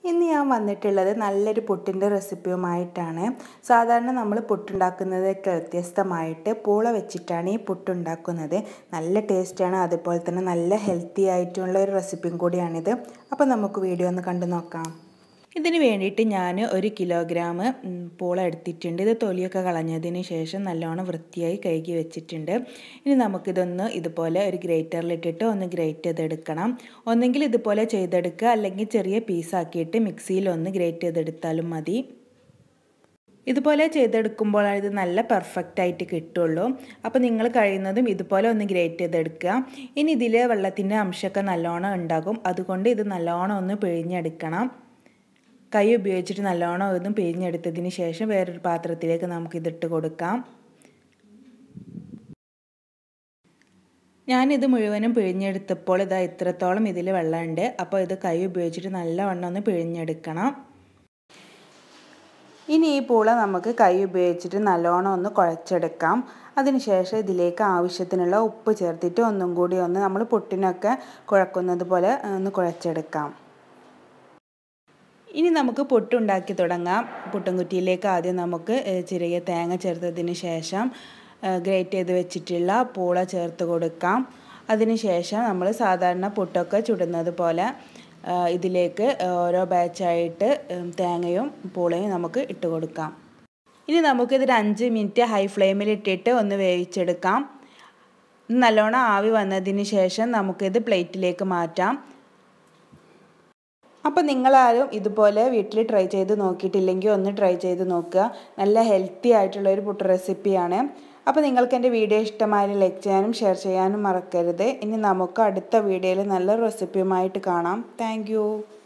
ഇന്ന് ഞാൻ വന്നിട്ടുള്ളത് നല്ലൊരു പുട്ടിൻ്റെ റെസിപ്പിയുമായിട്ടാണ് സാധാരണ നമ്മൾ പുട്ടുണ്ടാക്കുന്നതൊക്കെ വ്യത്യസ്തമായിട്ട് പൂള വെച്ചിട്ടാണ് ഈ പുട്ടുണ്ടാക്കുന്നത് നല്ല ടേസ്റ്റാണ് അതുപോലെ തന്നെ നല്ല ഹെൽത്തി ആയിട്ടുള്ള ഒരു റെസിപ്പിയും കൂടിയാണിത് അപ്പോൾ നമുക്ക് വീഡിയോ ഒന്ന് കണ്ടു നോക്കാം ഇതിന് വേണ്ടിയിട്ട് ഞാൻ ഒരു കിലോഗ്രാം പൂള എടുത്തിട്ടുണ്ട് ഇത് തൊലിയൊക്കെ കളഞ്ഞതിന് ശേഷം നല്ലോണം വൃത്തിയായി കഴുകി വെച്ചിട്ടുണ്ട് ഇനി നമുക്കിതൊന്ന് ഇതുപോലെ ഒരു ഗ്രേറ്ററിലിട്ടിട്ട് ഒന്ന് ഗ്രേറ്റ് ചെയ്തെടുക്കണം ഒന്നെങ്കിൽ ഇതുപോലെ ചെയ്തെടുക്കുക അല്ലെങ്കിൽ ചെറിയ പീസാക്കിയിട്ട് മിക്സിയിൽ ഒന്ന് ഗ്രേറ്റ് ചെയ്തെടുത്താലും മതി ഇതുപോലെ ചെയ്തെടുക്കുമ്പോഴാണ് ഇത് നല്ല പെർഫെക്റ്റ് ആയിട്ട് കിട്ടുള്ളൂ അപ്പോൾ നിങ്ങൾ കഴിയുന്നതും ഇതുപോലെ ഒന്ന് ഗ്രേറ്റ് ചെയ്തെടുക്കുക ഇനി ഇതിൽ വെള്ളത്തിൻ്റെ അംശമൊക്കെ നല്ലോണം ഉണ്ടാകും അതുകൊണ്ട് ഇത് നല്ലോണം ഒന്ന് പിഴിഞ്ഞെടുക്കണം കൈ ഉപയോഗിച്ചിട്ട് നല്ലോണം ഒന്ന് പിഴിഞ്ഞെടുത്തതിന് ശേഷം വേറൊരു പാത്രത്തിലേക്ക് നമുക്ക് ഇതിട്ട് കൊടുക്കാം ഞാനിത് മുഴുവനും പിഴിഞ്ഞെടുത്തപ്പോൾ ഇതാ ഇത്രത്തോളം ഇതിൽ വെള്ളമുണ്ട് അപ്പോൾ ഇത് കൈ ഉപയോഗിച്ചിട്ട് നല്ലവണ്ണം ഒന്ന് പിഴിഞ്ഞെടുക്കണം ഇനി ഈ പൂള നമുക്ക് കൈ ഉപയോഗിച്ചിട്ട് നല്ലോണം ഒന്ന് കുഴച്ചെടുക്കാം അതിനുശേഷം ഇതിലേക്ക് ആവശ്യത്തിനുള്ള ഉപ്പ് ചേർത്തിട്ട് ഒന്നും കൂടി ഒന്ന് നമ്മൾ പുട്ടിനൊക്കെ കുഴക്കുന്നത് പോലെ ഒന്ന് കുഴച്ചെടുക്കാം ഇനി നമുക്ക് പുട്ടുണ്ടാക്കി തുടങ്ങാം പുട്ടുംകുറ്റിയിലേക്ക് ആദ്യം നമുക്ക് ചെറിയ തേങ്ങ ചേർത്തതിന് ശേഷം ഗ്രേറ്റ് ചെയ്ത് വെച്ചിട്ടുള്ള പൂള ചേർത്ത് കൊടുക്കാം അതിനുശേഷം നമ്മൾ സാധാരണ പുട്ടൊക്കെ ചുടുന്നത് പോലെ ഇതിലേക്ക് ഓരോ ബാച്ചായിട്ട് തേങ്ങയും പൂളയും നമുക്ക് ഇട്ട് കൊടുക്കാം ഇനി നമുക്കിതൊരു അഞ്ച് മിനിറ്റ് ഹൈ ഫ്ലെയിമിൽ ഇട്ടിട്ട് ഒന്ന് വേവിച്ചെടുക്കാം നല്ലോണം ആവി വന്നതിന് ശേഷം നമുക്കിത് പ്ലേറ്റിലേക്ക് മാറ്റാം അപ്പോൾ നിങ്ങളാരും ഇതുപോലെ വീട്ടിൽ ട്രൈ ചെയ്ത് നോക്കിയിട്ടില്ലെങ്കിൽ ഒന്ന് ട്രൈ ചെയ്ത് നോക്കുക നല്ല ഹെൽത്തി ആയിട്ടുള്ള ഒരു പുട്ട് റെസിപ്പിയാണ് അപ്പോൾ നിങ്ങൾക്ക് എൻ്റെ വീഡിയോ ഇഷ്ടമായാലും ലൈക്ക് ചെയ്യാനും ഷെയർ ചെയ്യാനും മറക്കരുത് ഇനി നമുക്ക് അടുത്ത വീഡിയോയിൽ നല്ല റെസിപ്പിയുമായിട്ട് കാണാം താങ്ക്